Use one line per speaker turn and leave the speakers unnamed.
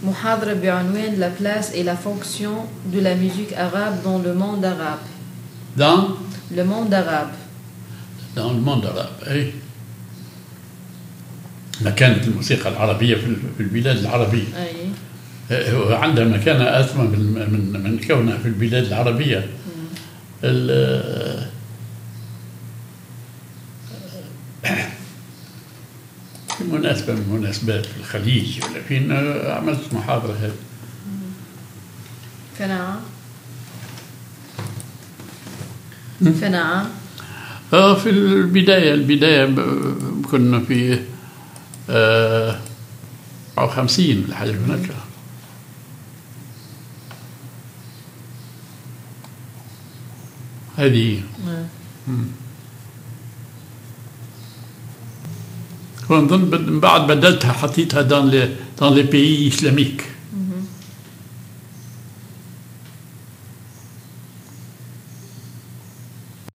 محاضرة بعنوان La place et la fonction de la musique arabe dans le monde arabe.
dans
Le monde arabe.
dans le monde arabe أي مكانة الموسيقى العربية في في البلاد العربية
أي.
وعندها مكانة أثمى من من من كونها في البلاد العربية ال- في مناسبة من مناسبات في الخليج ولا فين عملت محاضرة هذه
في نعم في نعم
آه في البداية البداية ب- كنا في آه أو خمسين الحاجة هناك هذه ونظن بد- من بعد بدلتها حطيتها دان لي دان لي بيي اسلاميك